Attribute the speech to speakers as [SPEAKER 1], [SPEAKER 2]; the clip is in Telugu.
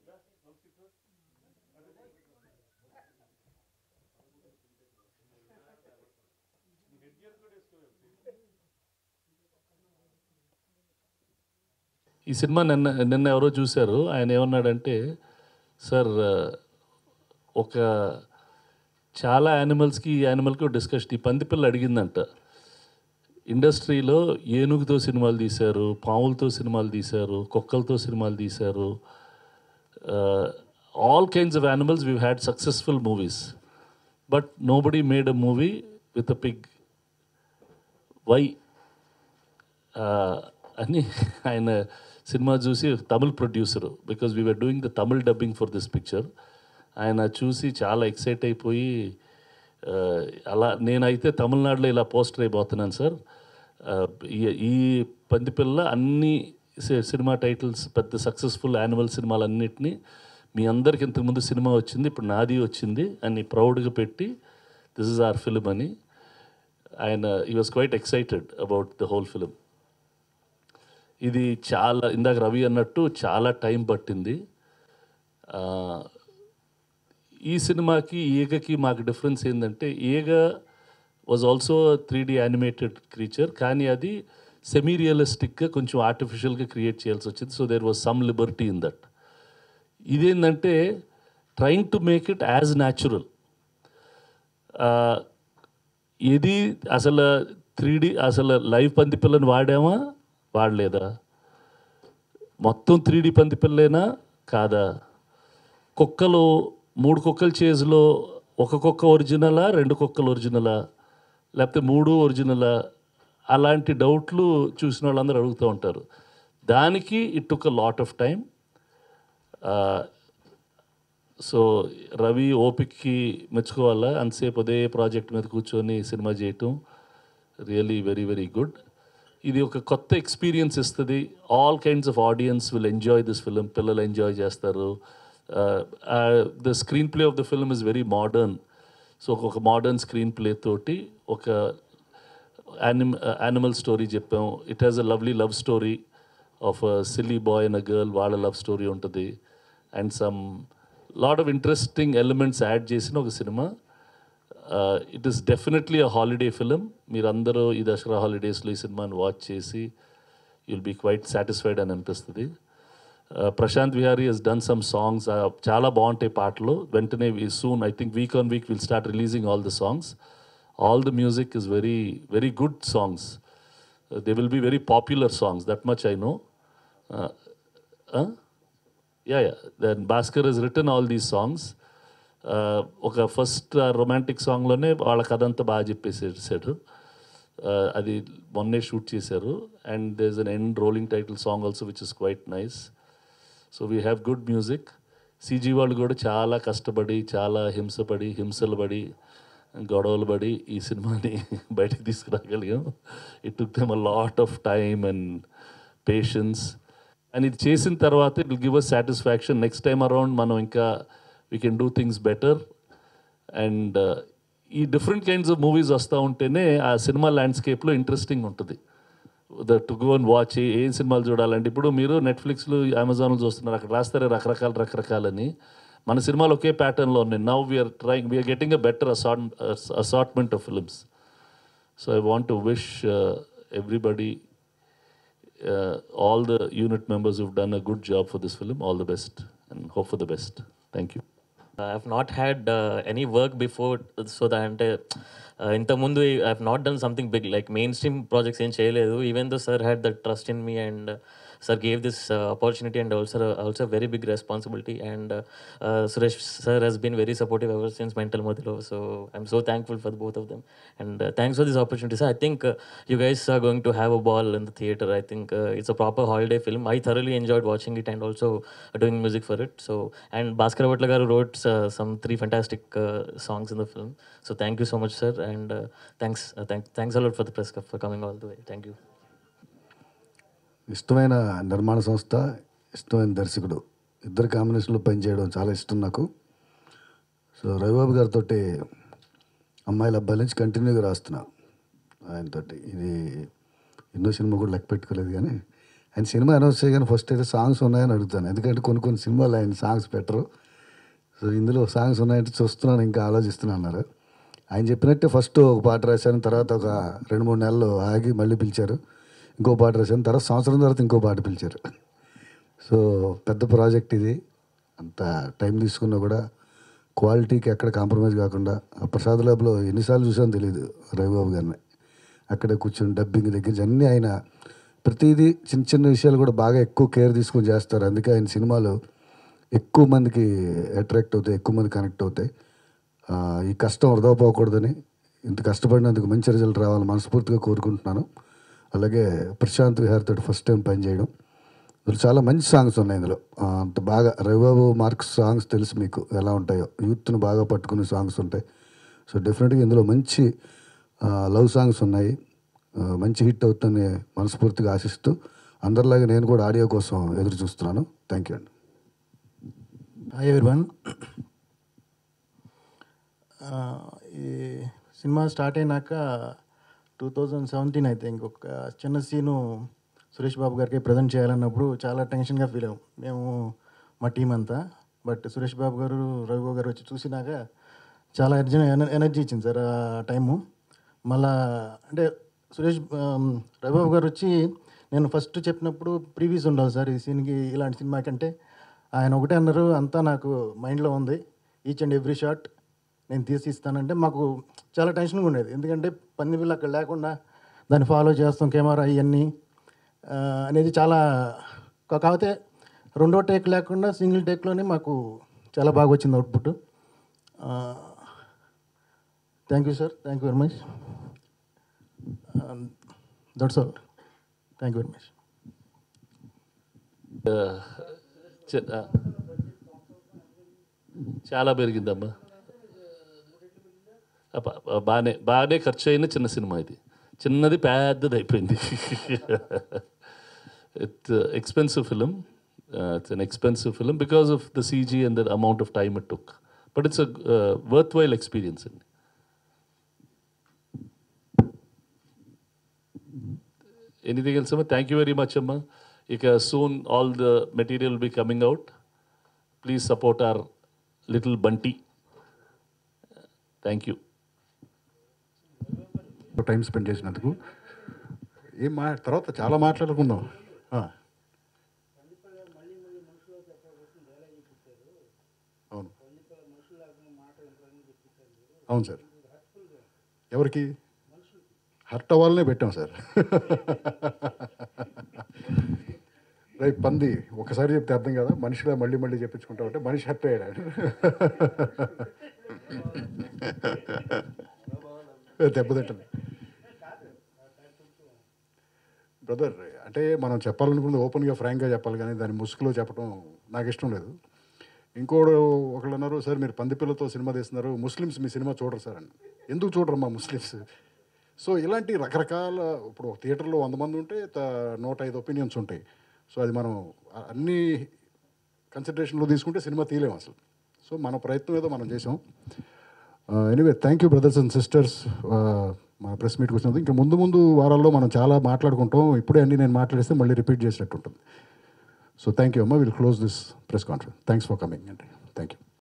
[SPEAKER 1] ఈ సినిమా నిన్న నిన్న ఎవరో చూశారు ఆయన ఏమన్నాడంటే సార్ ఒక చాలా యానిమల్స్కి ఈ యానిమల్కి డిస్కషన్ ఈ పంది పిల్ల అడిగిందంట ఇండస్ట్రీలో ఏనుగుతో సినిమాలు తీశారు పాములతో సినిమాలు తీశారు కుక్కలతో సినిమాలు తీశారు all kinds of animals we had successful movies but nobody made a movie with a pig why అని ఆయన సినిమా చూసి Tamil producer because we're doing the Tamil dubbing for this picture ఆయన చూసి చాలా ఎక్సైట్ అయిపోయి ఆ, అలా నేనైతే తమిళనాడులో ఇలా పోస్టర్ అయిపోతున్నాను సార్ ఆ, ఈ- ఈ పందిపిల్ల అన్ని సి- సినిమా టైటిల్స్ పెద్ద సక్సెస్ఫుల్ యానిమల్ సినిమాలన్నిటినీ మీ అందరికి ఇంతకుముందు సినిమా వచ్చింది ఇప్పుడు నాది వచ్చింది అని ప్రౌడ్గా పెట్టి దిస్ ఇస్ ఆర్ ఫిలిం అని ఆయన ఈ was quite excited about the whole film ఇది చాలా ఇందాక రవి అన్నట్టు చాలా టైం పట్టింది ఆ, ఈ సినిమాకి ఈగకి మాకు డిఫరెన్స్ ఏంటంటే Eega was also three D animated creature కానీ అది సెమీ రియలిస్టిక్గా కొంచెం ఆర్టిఫిషియల్గా క్రియేట్ చేయాల్సి వచ్చింది so there was some liberty in that ఇదేంటంటే trying to make it as natural ఇది అసలు త్రీ డి అసలు లైవ్ పంది పిల్లని వాడామా వాడలేదా మొత్తం త్రీ డి పంది పిల్లేనా కాదా కుక్కలు మూడు కుక్కల చేజ్లో ఒక కుక్క ఒరిజినలా రెండు కుక్కలు ఒరిజినలా లేకపోతే మూడు ఒరిజినలా అలాంటి డౌట్లు చూసిన వాళ్ళందరూ అడుగుతూ ఉంటారు దానికి it took a lot of time so Ravi ఓపిక్కి మెచ్చుకోవాలా అంతసేపు అదే ప్రాజెక్ట్ మీద కూర్చొని సినిమా చేయటం రియలీ వెరీ వెరీ గుడ్ ఇది ఒక కొత్త ఎక్స్పీరియన్స్ ఇస్తుంది all kinds of audiences will enjoy this film పిల్లలు ఎంజాయ్ చేస్తారు the screenplay of the film is very modern so ఒక మోడర్న్ స్క్రీన్ ప్లే తోటి ఒక యానిమ యానిమల్ స్టోరీ చెప్పాం it has a lovely love story of silly boy and a girl వాళ్ళ లవ్ స్టోరీ ఉంటుంది and some lot of interesting elements add చేసిన ఒక సినిమా it is definitely a holiday film మీరందరూ ఈ దసరా హాలిడేస్లో ఈ సినిమాని వాచ్ చేసి యుల్ బీ క్వైట్ సాటిస్ఫైడ్ అని అనిపిస్తుంది Uh, Prashanth Vihari he's done some songs చాలా బాగుంటాయి పాటలు వెంటనే soon I think week on week will start releasing all the songs all the music is very very good songs they will be very popular songs that much I know ya ya then Bhaskar is return all these songs ఒక ఫస్ట్ రొమాంటిక్ సాంగ్లోనే వాళ్ళ కథ అంతా బాగా చెప్పేసేసాడు Uh, అది మొన్నే షూట్ చేశారు and there is an end rolling title song also which is quite nice so we have good music CG వాళ్ళు కూడా చాలా కష్టపడి చాలా హింసపడి హింసలు పడి గొడవలు పడి ఈ సినిమాని బయటికి తీసుకురాగలిగాం it took them a lot of time and patience and ఇది చేసిన తర్వాత it will give us satisfaction next time around మనం ఇంకా we can do things better and ఈ డిఫరెంట్ కైండ్స్ ఆఫ్ మూవీస్ వస్తూ ఉంటేనే ఆ సినిమా ల్యాండ్స్కేప్లో ఇంట్రెస్టింగ్ ఉంటుంది the to go and watch ఏం సినిమాలు చూడాలంటే ఇప్పుడు మీరు నెట్ఫ్లిక్స్లో అమెజాన్లో చూస్తున్నారు అక్కడ రాస్తారే రకరకాల రకరకాలని మన సినిమాలు ఒకే ప్యాటర్న్లో ఉన్నాయి now we're trying we're getting a better assort assortment of films so I want to wish everybody all the unit members who've done a good job for this film all the best and hope for the best thank you
[SPEAKER 2] I have not had any work before so దా అంటే uh, ఇంతకుముందు I have not done something big like mainstream projects ఏం చేయలేదు even though sir had the trust in me and sir gave this opportunity and also also very big responsibility and Suresh sir he's been very supportive ever since mental మదిలో so I'm so thankful for both of them and thanks for this opportunity sir I think you guys are going to have a ball in the theatre I think it's a proper holiday film I thoroughly enjoyed watching it and also doing music for it so and Bhaskar Bhatla గారు wrote uh, some three fantastic uh, songs in the film. So thank you so much, sir, and uh, thanks, uh, thank, thanks a lot for the press for coming all the way. Thank you.
[SPEAKER 3] ఇష్టమైన నిర్మాణ సంస్థ ఇష్టమైన దర్శకుడు ఇద్దరు కాంబినేషన్లో పనిచేయడం చాలా ఇష్టం నాకు సో రవిబాబు గారితో అమ్మాయిల అబ్బాయిల నుంచి కంటిన్యూగా రాస్తున్నా ఆయనతోటి ఇది ఎన్నో సినిమా కూడా లెక్క పెట్టుకోలేదు కానీ ఆయన సినిమా అనౌన్స్ చేయగానే ఫస్ట్ అయితే సాంగ్స్ ఉన్నాయని అడుగుతాను ఎందుకంటే కొన్ని కొన్ని సినిమాలు ఆయన సాంగ్స్ పెట్టరు సో ఇందులో సాంగ్స్ ఉన్నాయంటే చూస్తున్నాను ఇంకా ఆలోచిస్తున్నాను అన్నారు ఆయన చెప్పినట్టే ఫస్ట్ ఒక పాట రాశాను తర్వాత ఒక రెండు మూడు నెలలు ఆగి మళ్ళీ పిలిచారు ఇంకో పాట రాశాను తర్వాత సంవత్సరం తర్వాత ఇంకో పాట పిలిచారు సో పెద్ద ప్రాజెక్ట్ ఇది అంత టైం తీసుకున్నా కూడా క్వాలిటీకి ఎక్కడ కాంప్రమైజ్ కాకుండా ఆ ప్రసాద్ ల్యాబ్లో ఎన్నిసార్లు చూసానో తెలియదు రవిబాబు గారిని అక్కడే కూర్చొని డబ్బింగ్ దగ్గర నుంచి అన్నీ ఆయన ప్రతిదీ చిన్న చిన్న విషయాలు కూడా బాగా ఎక్కువ కేర్ తీసుకొని చేస్తారు అందుకే ఆయన సినిమాలు ఎక్కువ మందికి అట్రాక్ట్ అవుతాయి ఎక్కువ మంది కనెక్ట్ అవుతాయి ఆ, ఈ కష్టం వృధా పోకూడదని ఇంత కష్టపడినందుకు మంచి రిజల్ట్ రావాలని మనస్ఫూర్తిగా కోరుకుంటున్నాను అలాగే ప్రశాంత్ విహార్ తోటి ఫస్ట్ టైం పనిచేయడం ఇందులో చాలా మంచి సాంగ్స్ ఉన్నాయి ఇందులో ఆ, అంత బాగా రవిబాబు మార్క్స్ సాంగ్స్ తెలుసు మీకు ఎలా ఉంటాయో యూత్ను బాగా పట్టుకునే సాంగ్స్ ఉంటాయి సో డెఫినెట్గా ఇందులో మంచి లవ్ సాంగ్స్ ఉన్నాయి ఆ, మంచి హిట్ అవుతుందని మనస్ఫూర్తిగా ఆశిస్తూ అందరిలాగా నేను కూడా ఆడియో కోసం ఎదురు చూస్తున్నాను థ్యాంక్ యూ అండి
[SPEAKER 4] హాయ్ ఎవ్రీవన్ ఈ సినిమా స్టార్ట్ అయినాక టూ థౌజండ్ సెవెంటీన్ అయితే ఇంకొక చిన్న సీను సురేష్ బాబు గారికి ప్రజెంట్ చేయాలన్నప్పుడు చాలా టెన్షన్గా ఫీల్ అయ్యాం మేము మా టీం అంతా బట్ సురేష్ బాబు గారు రవిబాబు గారు వచ్చి చూసినాక చాలా ఎనర్జీ ఎనర్జీ ఇచ్చింది సార్ ఆ టైము మళ్ళా అంటే సురేష్ ఆమ్, రవిబాబు గారు వచ్చి నేను ఫస్ట్ చెప్పినప్పుడు ప్రీవియస్ ఉండాలి సార్ ఈ సీన్కి ఇలాంటి సినిమా కంటే ఆయన ఒకటే అన్నారు అంతా నాకు మైండ్లో ఉంది ఈచ్ అండ్ ఎవ్రీ షాట్ నేను తీసి ఇస్తానంటే మాకు చాలా టెన్షన్గా ఉండేది ఎందుకంటే పంది బిల్లు అక్కడ లేకుండా దాన్ని ఫాలో చేస్తాం కెమెరా ఇవన్నీ ఆ, అనేది చాలా కా- కాకపోతే రెండో టేక్ లేకుండా సింగిల్ టేక్లోనే మాకు చాలా బాగా వచ్చింది output thank you sir thank you very much that's all thank you very much
[SPEAKER 1] చ- ఆ. చాలా పెరిగిందమ్మా అప్ప- బాగానే బాగానే ఖర్చు అయిన చిన్న సినిమా ఇది చిన్నది పెద్దది అయిపోయింది it's expensive film it's an expensive film because of the CG and the amount of time it took but it's worthwhile experience అండి ఎనీథింగ్ ఎల్స్ అమ్మా థ్యాంక్ యూ వెరీ మచ్ అమ్మా ఇక soon all the material be coming out please support our little Bunty thank you
[SPEAKER 5] time spend చేసినందుకు ఏం మా తర్వాత చాలా మాట్లాడుకుందాం ఆ. అవును అవును సార్ ఎవరికి హర్ట్ అవ్వాలనే పెట్టాం సార్ రైట్ పంది ఒకసారి చెప్తే అర్థం కదా మనిషిలా మళ్ళీ మళ్ళీ చెప్పించుకుంటా ఉంటే మనిషి హర్ట్ అయ్యాడు దెబ్బతింటుంది బ్రదర్ అంటే మనం చెప్పాలనుకుంది ఓపెన్గా ఫ్రాంక్గా చెప్పాలి కానీ దాని ముసుగులో చెప్పడం నాకు ఇష్టం లేదు ఇంకోడు ఒకళ్ళు అన్నారు సార్ మీరు పందిపిల్లతో సినిమా తీస్తున్నారు ముస్లిమ్స్ మీ సినిమా చూడరు సార్ అని ఎందుకు చూడరు మా ముస్లిమ్స్ సో ఇలాంటి రకరకాల ఇప్పుడు ఒక థియేటర్లో వంద మంది ఉంటే త- నూట ఐదు ఒపీనియన్స్ ఉంటాయి సో అది మనం అ- అన్ని కన్సిడరేషన్లో తీసుకుంటే సినిమా తీయలేము అసలు సో మన ప్రయత్నం ఏదో మనం చేసాం anyway thank you brothers and sisters మా ప్రెస్ మీట్కి వచ్చినందుకు ఇంకా ముందు ముందు వారాల్లో మనం చాలా మాట్లాడుకుంటాం ఇప్పుడే అన్ని నేను మాట్లాడిస్తే మళ్ళీ రిపీట్ చేసినట్టు ఉంటుంది సో థ్యాంక్ యూ అమ్మ will close this press conference thanks for coming అండి థ్యాంక్ యూ